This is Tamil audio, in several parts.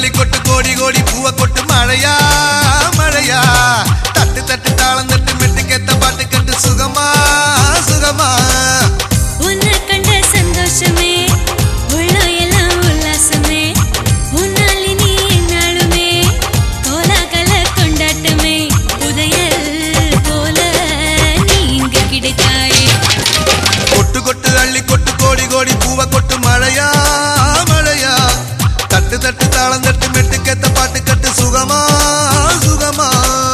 அள்ளி கொட்டு கோடி கோடி பூவ கொட்டு மழையா மழையா தட்டு தட்டு தாளம் தட்டு மெட்டுக்கேத்த பாட்டு கட்டு சுகமா சுகமா உன்னை கண்ட சந்தோஷமே உள்ளம் எல்லாம் உல்லாசமே உன்னால் இனி எந்நாளுமே கோலாகல கொண்டாட்டமே புதையல் போல நீ இங்கு கிடைத்தாயே கொட்டு கொட்டு அள்ளி கொட்டு கோடி கோடி பூவ கொட்டு மழையா மழையா தட்டு தட்டு தாளம் தட்டு மெட்டுக்கேத்த பாட்டு கட்டு சுகமா சுகமா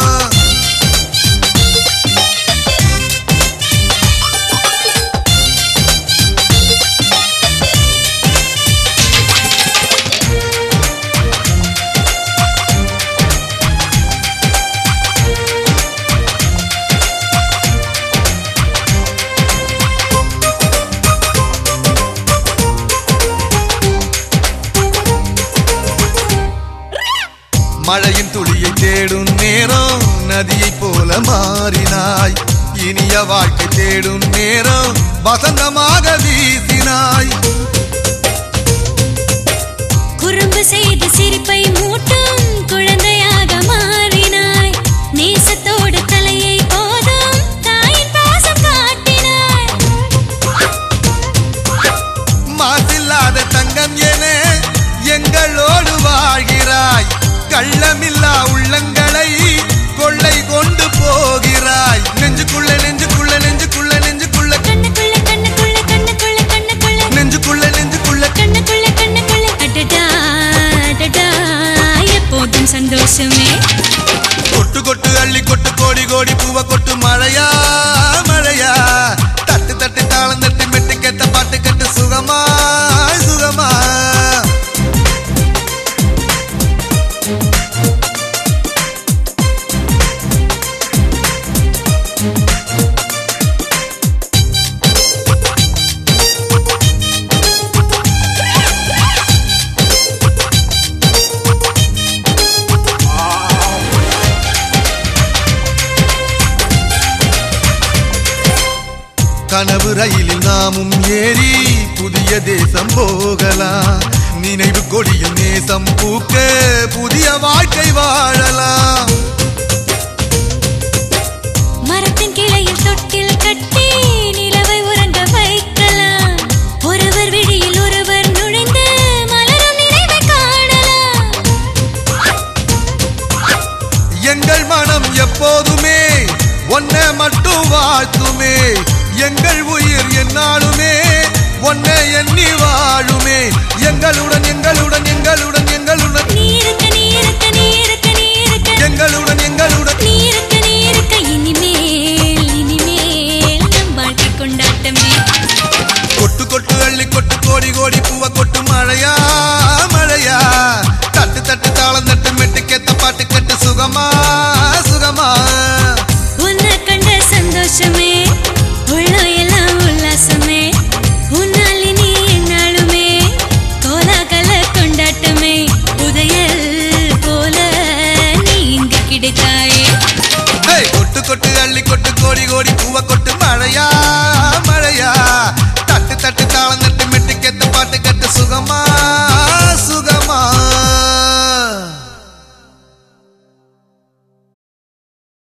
மழையின் துளியை தேடும் நேரம் நதியைப் போல மாறினாய் இனிய வாழ்க்கை தேடும் நேரம் வசந்தமாக வீசினாய் குறும்பு செய்து சிரிப்பை மூட்டும் குழந்தையாக மாறினாய் நேசத்தோடு தலையை போதும் தாயின் பாசம் காட்டினாய் மாசில்லாத தங்கம் என எங்களோடு வாழ்கிறாய் கள்ளமில்லா உள்ளங்களை கொள்ளை கொண்டு போகிறாய் நெஞ்சுக்குள்ள நெஞ்சுக்குள்ள நெஞ்சுக்குள்ள நெஞ்சுக்குள்ள கண்ணுக்குள்ள கண்ணுக்குள்ள கண்ணுக்குள்ள கண்ணுக்குள்ள நெஞ்சுக்குள்ள நெஞ்சுக்குள்ள கண்ணுக்குள்ள கண்ணுக்குள்ள அடடா அடடா எப்போதும் சந்தோஷமே கொட்டு கொட்டு அள்ளி கொட்டு கோடி கோடி பூவ கொட்டு மழையா மழையா தட்டு தட்டு தாளம் தட்டு மெட்டு கெட்ட பாட்டு கட்டு சுகமா சுகமா கனவு ரயிலில் நாமும் ஏறி புதிய தேசம் போகலாம் நினைவு கொடியில் நேசம் பூக்க புதிய வாழ்க்கை வாழலாம் மரத்தின் கிளையில் தொட்டில் கட்டி நிலவை உறங்க வைக்கலாம் ஒருவர் விழியில் ஒருவர் நுழைந்து மலரும் நினைவை காணலாம் எங்கள் மனம் எப்போதுமே ஒன்ன மட்டும் வாழ்த்துமே எங்கள் உயிர் என்னாலுமே ஒன்னை எண்ணி வாழுமே எங்களுடன் எங்களுடன் எங்களுடன் எங்களுடன் நீ இருக்க நீ இருக்க நீ இருக்க நீ இருக்க எங்களுடன் எங்களுடன் நீ இருக்க நீ இருக்க இனிமேல் இனிமேல் நம் வாழ்க்கை கொண்டாட்டமே கொட்டு கொட்டு அள்ளி கொட்டு கோடி கோடி பூவ கொட்டு மழையா மழையா தட்டு தட்டு தாளம் தட்டு மெட்டுக்கேத்த பாட்டு கட்டு சுகமா சுகமா உன்னை கண்ட சந்தோஷமே